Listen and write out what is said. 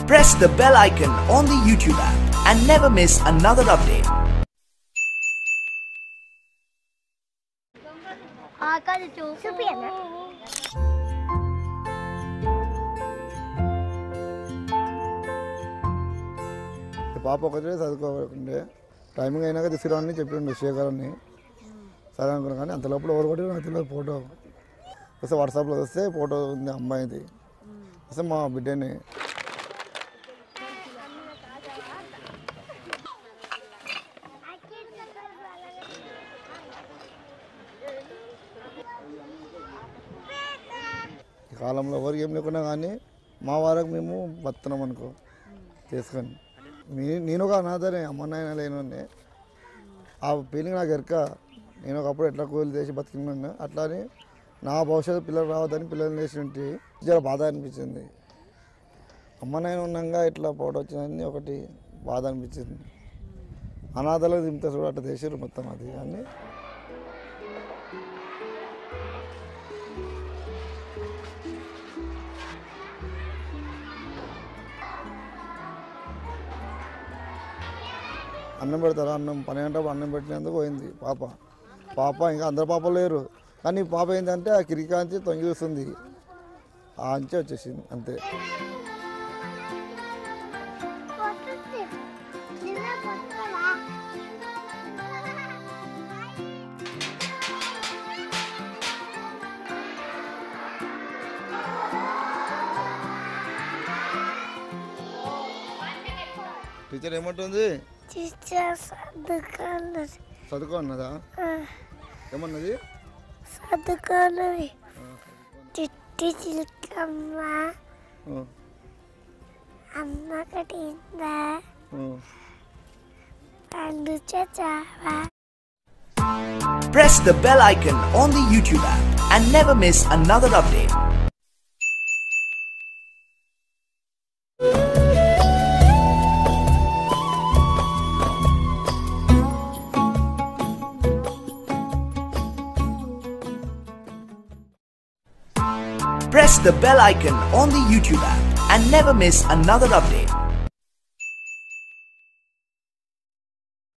Press the bell icon on the YouTube app and never miss another update. ఆకలి చూపియనా ఈ పాప ఒకటే చదువుకోకుండే timing అయినాక తీసుకురావని చెప్పిండు శేఖర్ అని సరే అనుకున్నా కానీ అంత లోపల ఎవరు కొట్టి నాకు తెలియదు ఫోటో వస్తే వాట్సాప్లో వస్తే ఫోటో ఉంది అమ్మాయిది వస్తే మా బిడ్డని ఈ కాలంలో ఎవరికి ఏం లేకున్నా కానీ మా వారికి మేము బతున్నాం అనుకో చేసుకొని మీ నేను ఒక అనాథనే అమ్మ నాయన లేనుండే ఆ ఫీలింగ్ నాకు ఎరక నేను ఒకప్పుడు ఎట్లా కూలి చేసి బతికినాను అట్లానే నా భవిష్యత్తు పిల్లలు రావద్దని పిల్లల్ని చేసి జర బాధ అనిపించింది అమ్మ నాయన ఉన్నాగా ఇట్లా ఫోటో వచ్చిందని ఒకటి బాధ అనిపించింది అనాథలకు దింపితే చూడ అట్లా చేసారు మొత్తం అది కానీ అన్నం పెడతారు అన్నం పని అంటే అన్నం పెట్టినందుకు పోయింది పాప పాప ఇంకా అందరు పాపలు లేరు కానీ ఈ పాప ఏంటంటే ఆ కిరికాంచి తొంగి చూస్తుంది ఆ అంచె వచ్చేసింది అంతే టీచర్ ఏమంటుంది చదువుకోన్నది చదువుకో అన్నదా ఏమన్నది చదువుకోన్నది చిట్టి చిలకమ్మ ఆ, అమ్మ కట్టిందా ఆ. పండు చావా Press the bell icon on the YouTube app and never miss another update. Press the bell icon on the YouTube app and never miss another update.